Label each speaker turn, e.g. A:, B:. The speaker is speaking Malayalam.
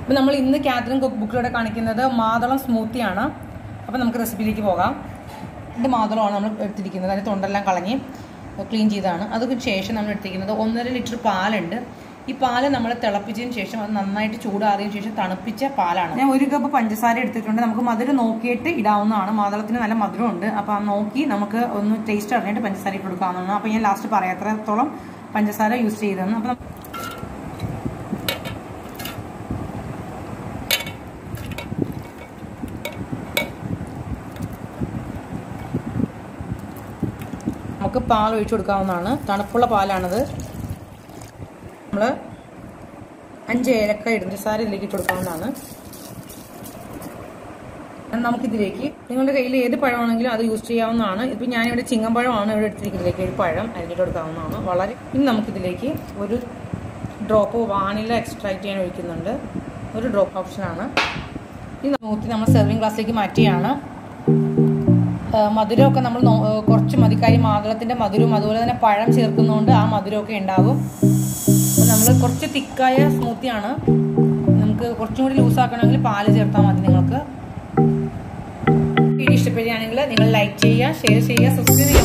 A: അപ്പോൾ നമ്മൾ ഇന്ന് കാതറിൻ കുക്ക് ബുക്കിലൂടെ കാണിക്കുന്നത് മാതളം സ്മൂത്തിയാണ് അപ്പോൾ നമുക്ക് റെസിപ്പിയിലേക്ക് പോകാം രണ്ട് മാതളമാണ് നമ്മൾ എടുത്തിരിക്കുന്നത് അതിന് തൊണ്ടെല്ലാം കളഞ്ഞ് ക്ലീൻ ചെയ്താണ് അതിന് ശേഷം നമ്മൾ എടുത്തിരിക്കുന്നത് ഒന്നര ലിറ്റർ പാലുണ്ട് ഈ പാല് നമ്മൾ തിളപ്പിച്ചതിന് ശേഷം അത് നന്നായിട്ട് ചൂടാറിയതിന് ശേഷം തണുപ്പിച്ച പാലാണ് ഞാൻ ഒരു കപ്പ് പഞ്ചസാര എടുത്തിട്ടുണ്ട് നമുക്ക് മധുരം നോക്കിയിട്ട് ഇടാവുന്നതാണ് മാതളത്തിന് നല്ല മധുരമുണ്ട് അപ്പോൾ ആ നോക്കി നമുക്ക് ഒന്ന് ടേസ്റ്റ് അറിഞ്ഞിട്ട് പഞ്ചസാര ഇട്ട് കൊടുക്കാവുന്നതാണ് അപ്പോൾ ഞാൻ ലാസ്റ്റ് പറയാം എത്രത്തോളം പഞ്ചസാര യൂസ് ചെയ്തതെന്ന് അപ്പോൾ നമുക്ക് പാൽ ഒഴിച്ചു കൊടുക്കാവുന്നതാണ് തണുപ്പുള്ള പാലാണത് നമ്മൾ അഞ്ച് ഏലക്ക ഇടഞ്ചസാര ഇതിലേക്ക് ഇട്ട് കൊടുക്കാവുന്നതാണ് നമുക്കിതിലേക്ക് നിങ്ങളുടെ കയ്യിൽ ഏത് പഴമാണെങ്കിലും അത് യൂസ് ചെയ്യാവുന്നതാണ് ഇപ്പം ഞാനിവിടെ ചിങ്ങമ്പഴമാണ് ഇവിടെ എടുത്തിരിക്കുന്നതിലേക്ക് ഒരു പഴം അരിഞ്ഞിട്ട് കൊടുക്കാവുന്നതാണ് വളരെ ഇനി നമുക്കിതിലേക്ക് ഒരു ഡ്രോപ്പ് വാനില എക്സ്ട്രാക്ട് ചെയ്യാൻ ഒഴിക്കുന്നുണ്ട് ഒരു ഡ്രോപ്പ് ഓപ്ഷനാണ് ഇനി നോക്കി നമ്മൾ സെർവിങ് ഗ്ലാസ്സിലേക്ക് മാറ്റിയാണ് മധുരമൊക്കെ നമ്മൾ കുറച്ച് മതി കാര്യം മാതളത്തിൻ്റെ മധുരവും അതുപോലെ തന്നെ പഴം ചേർക്കുന്നതുകൊണ്ട് ആ മധുരമൊക്കെ ഉണ്ടാകും അപ്പോൾ നമ്മൾ കുറച്ച് തിക്കായ സ്മൂത്തിയാണ് നമുക്ക് കുറച്ചും കൂടി ലൂസാക്കണമെങ്കിൽ പാല് ചേർത്താൽ മതി നിങ്ങൾക്ക് വീഡിയോ ഇഷ്ടപ്പെടുകയാണെങ്കിൽ നിങ്ങൾ ലൈക്ക് ചെയ്യുക ഷെയർ ചെയ്യുക സബ്സ്ക്രൈബ് ചെയ്യുക